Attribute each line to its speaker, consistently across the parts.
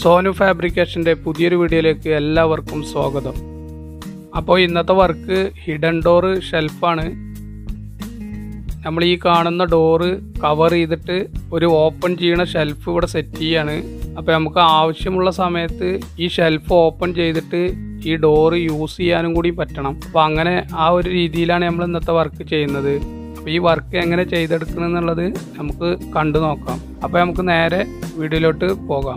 Speaker 1: സോനു ഫാബ്രിക്കേഷൻ്റെ പുതിയൊരു വീഡിയോയിലേക്ക് എല്ലാവർക്കും സ്വാഗതം അപ്പോൾ ഇന്നത്തെ വർക്ക് ഹിഡൻ ഡോറ് ഷെൽഫാണ് നമ്മൾ ഈ കാണുന്ന ഡോറ് കവർ ചെയ്തിട്ട് ഒരു ഓപ്പൺ ചെയ്യണ ഷെൽഫ് ഇവിടെ സെറ്റ് ചെയ്യാണ് അപ്പോൾ നമുക്ക് ആവശ്യമുള്ള സമയത്ത് ഈ ഷെൽഫ് ഓപ്പൺ ചെയ്തിട്ട് ഈ ഡോറ് യൂസ് ചെയ്യാനും കൂടി പറ്റണം അപ്പോൾ അങ്ങനെ ആ ഒരു രീതിയിലാണ് നമ്മൾ ഇന്നത്തെ വർക്ക് ചെയ്യുന്നത് അപ്പോൾ ഈ വർക്ക് എങ്ങനെ ചെയ്തെടുക്കണം എന്നുള്ളത് നമുക്ക് കണ്ടു നോക്കാം അപ്പോൾ നമുക്ക് നേരെ വീഡിയോയിലോട്ട് പോകാം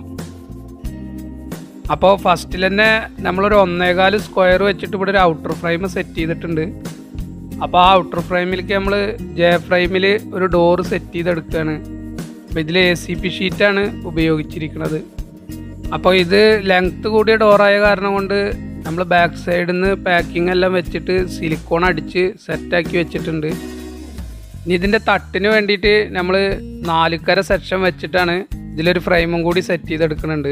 Speaker 1: അപ്പോൾ ഫസ്റ്റിൽ തന്നെ നമ്മളൊരു ഒന്നേകാല് സ്ക്വയർ വെച്ചിട്ട് ഇവിടെ ഒരു ഔട്ടർ ഫ്രെയിം സെറ്റ് ചെയ്തിട്ടുണ്ട് അപ്പോൾ ആ ഔട്ടർ ഫ്രെയിമിലേക്ക് നമ്മൾ ജെ ഫ്രെയിമിൽ ഒരു ഡോറ് സെറ്റ് ചെയ്തെടുക്കുകയാണ് അപ്പോൾ ഇതിൽ എ സി പി ഷീറ്റാണ് ഉപയോഗിച്ചിരിക്കുന്നത് അപ്പോൾ ഇത് ലെങ്ത്ത് കൂടിയ ഡോറായ കാരണം കൊണ്ട് നമ്മൾ ബാക്ക് സൈഡിൽ നിന്ന് പാക്കിംഗ് എല്ലാം വെച്ചിട്ട് സിലിക്കോൺ അടിച്ച് സെറ്റാക്കി വെച്ചിട്ടുണ്ട് ഇനി ഇതിൻ്റെ തട്ടിന് വേണ്ടിയിട്ട് നമ്മൾ നാലുക്കര സെക്ഷൻ വെച്ചിട്ടാണ് ഇതിലൊരു ഫ്രെയിമും കൂടി സെറ്റ് ചെയ്തെടുക്കുന്നുണ്ട്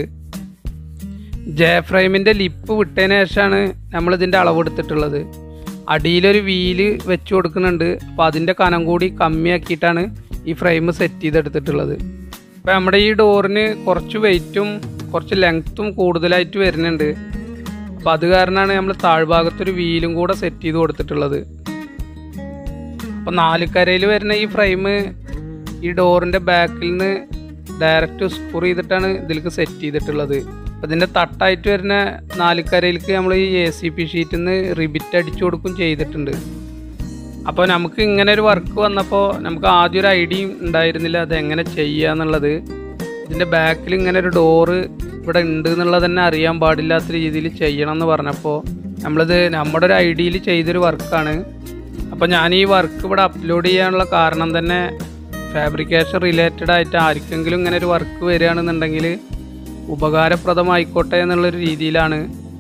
Speaker 1: ജെ ഫ്രെയിമിൻ്റെ ലിപ്പ് വിട്ടതിന് ശേഷമാണ് നമ്മൾ ഇതിൻ്റെ അളവെടുത്തിട്ടുള്ളത് അടിയിലൊരു വീല് വെച്ച് കൊടുക്കുന്നുണ്ട് അപ്പോൾ അതിൻ്റെ കനം കൂടി കമ്മിയാക്കിയിട്ടാണ് ഈ ഫ്രെയിം സെറ്റ് ചെയ്തെടുത്തിട്ടുള്ളത് അപ്പോൾ നമ്മുടെ ഈ ഡോറിന് കുറച്ച് വെയിറ്റും കുറച്ച് ലെങ്ത്തും കൂടുതലായിട്ട് വരുന്നുണ്ട് അപ്പോൾ അത് കാരണമാണ് നമ്മൾ താഴ്ഭാഗത്തൊരു വീലും കൂടെ സെറ്റ് ചെയ്ത് കൊടുത്തിട്ടുള്ളത് അപ്പോൾ നാലുക്കരയിൽ വരുന്ന ഈ ഫ്രെയിം ഈ ഡോറിൻ്റെ ബാക്കിൽ നിന്ന് ഡയറക്റ്റ് സ്ക്രൂ ചെയ്തിട്ടാണ് ഇതിലേക്ക് സെറ്റ് ചെയ്തിട്ടുള്ളത് അപ്പോൾ ഇതിൻ്റെ തട്ടായിട്ട് വരുന്ന നാലുക്കരയിലേക്ക് നമ്മൾ ഈ എ സി പി ഷീറ്റിൽ നിന്ന് റിബിറ്റ് അടിച്ചു കൊടുക്കും ചെയ്തിട്ടുണ്ട് അപ്പോൾ നമുക്ക് ഇങ്ങനെ ഒരു വർക്ക് വന്നപ്പോൾ നമുക്ക് ആദ്യം ഒരു ഐഡിയ ഉണ്ടായിരുന്നില്ല അത് എങ്ങനെ ചെയ്യുക എന്നുള്ളത് ഇതിൻ്റെ ബാക്കിൽ ഇങ്ങനെ ഒരു ഡോറ് ഇവിടെ ഉണ്ട് എന്നുള്ളത് തന്നെ അറിയാൻ പാടില്ലാത്ത രീതിയിൽ ചെയ്യണം എന്ന് പറഞ്ഞപ്പോൾ നമ്മളിത് നമ്മുടെ ഒരു ഐഡിയയിൽ ചെയ്തൊരു വർക്കാണ് അപ്പോൾ ഞാൻ ഈ വർക്ക് ഇവിടെ അപ്ലോഡ് ചെയ്യാനുള്ള കാരണം തന്നെ ഫാബ്രിക്കേഷൻ റിലേറ്റഡ് ആയിട്ട് ആർക്കെങ്കിലും ഇങ്ങനെ ഒരു വർക്ക് വരികയാണെന്നുണ്ടെങ്കിൽ ഉപകാരപ്രദമായിക്കോട്ടെ എന്നുള്ളൊരു രീതിയിലാണ്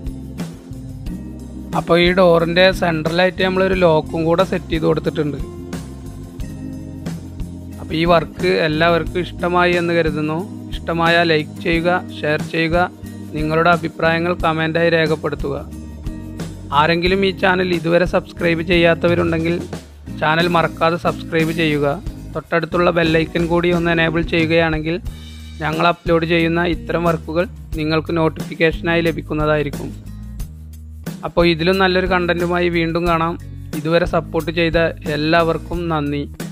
Speaker 1: അപ്പോൾ ഈ ഡോറിൻ്റെ സെൻട്രലായിട്ട് നമ്മളൊരു ലോക്കും കൂടെ സെറ്റ് ചെയ്ത് കൊടുത്തിട്ടുണ്ട് അപ്പോൾ ഈ വർക്ക് എല്ലാവർക്കും ഇഷ്ടമായി എന്ന് കരുതുന്നു ഇഷ്ടമായ ലൈക്ക് ചെയ്യുക ഷെയർ ചെയ്യുക നിങ്ങളുടെ അഭിപ്രായങ്ങൾ കമൻ്റായി രേഖപ്പെടുത്തുക ആരെങ്കിലും ഈ ചാനൽ ഇതുവരെ സബ്സ്ക്രൈബ് ചെയ്യാത്തവരുണ്ടെങ്കിൽ ചാനൽ മറക്കാതെ സബ്സ്ക്രൈബ് ചെയ്യുക തൊട്ടടുത്തുള്ള ബെല്ലൈക്കൻ കൂടി ഒന്ന് എനേബിൾ ചെയ്യുകയാണെങ്കിൽ ഞങ്ങൾ അപ്ലോഡ് ചെയ്യുന്ന ഇത്തരം വർക്കുകൾ നിങ്ങൾക്ക് നോട്ടിഫിക്കേഷനായി ലഭിക്കുന്നതായിരിക്കും അപ്പോൾ ഇതിലും നല്ലൊരു കണ്ടൻറ്റുമായി വീണ്ടും കാണാം ഇതുവരെ സപ്പോർട്ട് ചെയ്ത എല്ലാവർക്കും നന്ദി